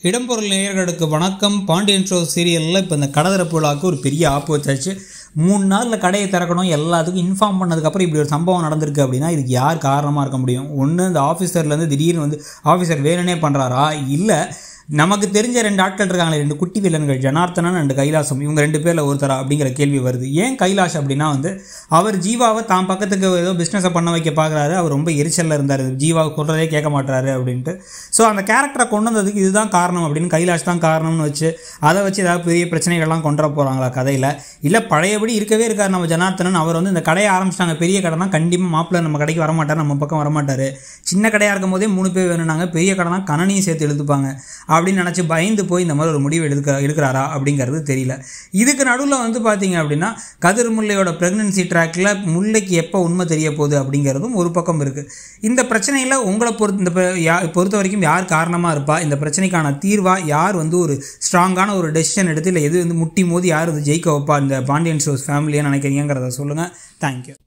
இடம்பொருள் நேயர்களுக்கு வணக்கம் பாண்டியன் ஷோ சீரியலில் இப்போ இந்த கடை திறப்பு விழாவுக்கு ஒரு பெரிய ஆப்பு வச்சாச்சு மூணு நாளில் கடையை திறக்கணும் எல்லாத்துக்கும் இன்ஃபார்ம் பண்ணதுக்கப்புறம் இப்படி ஒரு சம்பவம் நடந்திருக்கு அப்படின்னா இதுக்கு யார் காரணமாக இருக்க முடியும் ஒன்று இந்த ஆஃபீஸர்லேருந்து திடீர்னு வந்து ஆஃபீஸர் வேணுனே பண்ணுறாரா இல்லை நமக்கு தெரிஞ்ச ரெண்டு ஆட்கள் இருக்காங்களே ரெண்டு குட்டி வில்லன்கள் ஜனார்த்தனன் ரெண்டு கைலாசம் இவங்க ரெண்டு பேரில் ஒருத்தரா அப்படிங்கிற கேள்வி வருது ஏன் கைலாஷ் அப்படின்னா வந்து அவர் ஜீவாவை தான் பக்கத்துக்கு ஏதோ பிஸ்னஸை பண்ண வைக்க பார்க்குறாரு அவர் ரொம்ப எரிச்சலில் இருந்தார் ஜீவாவை சொல்கிறதே கேட்க மாட்டாரு அப்படின்ட்டு ஸோ அந்த கேரக்டரை கொண்டு வந்ததுக்கு இதுதான் காரணம் அப்படின்னு கைலாஷ் தான் காரணம்னு வச்சு அதை வச்சு ஏதாவது பெரிய பிரச்சனைகள்லாம் கொண்டு வர போகிறாங்களா கதையில் இல்லை பழையபடி இருக்கவே இருக்கார் நம்ம ஜனார்த்தனன் அவர் வந்து இந்த கடையை ஆரம்பிச்சிட்டாங்க பெரிய கடைனா கண்டிப்பாக மாப்பிள்ளை நம்ம கடைக்கு வரமாட்டார் நம்ம பக்கம் வரமாட்டார் சின்ன கடையாக இருக்கும் போதே மூணு பேர் வேணும்னாங்க பெரிய கடைனா கணனியும் சேர்த்து எழுதுப்பாங்க அப்படின்னு நினச்சி பயந்து போய் இந்த மாதிரி ஒரு முடிவு எடுக்க எடுக்கிறாரா அப்படிங்கிறது தெரியல இதுக்கு நடுவில் வந்து பார்த்தீங்க அப்படின்னா கதிர் முல்லையோட ப்ரெக்னன்சி ட்ராக்கில் முல்லைக்கு எப்போ உண்மை தெரிய போகுது அப்படிங்கிறதும் ஒரு பக்கம் இருக்குது இந்த பிரச்சனையில் உங்களை பொறுத்து இந்த பொ- யா- பொறுத்த வரைக்கும் யார் காரணமாக இருப்பா இந்த பிரச்சனைக்கான தீர்வா யார் வந்து ஒரு ஸ்ட்ராங்கான ஒரு டெசிஷன் எடுத்து இல்லை எது வந்து முட்டி மோதி யார் வந்து ஜெயிக்க வைப்பா இந்த பாண்டியன் ஷோஸ் ஃபேமிலியாக நினைக்கிறீங்கிறத சொல்லுங்கள் தேங்க்யூ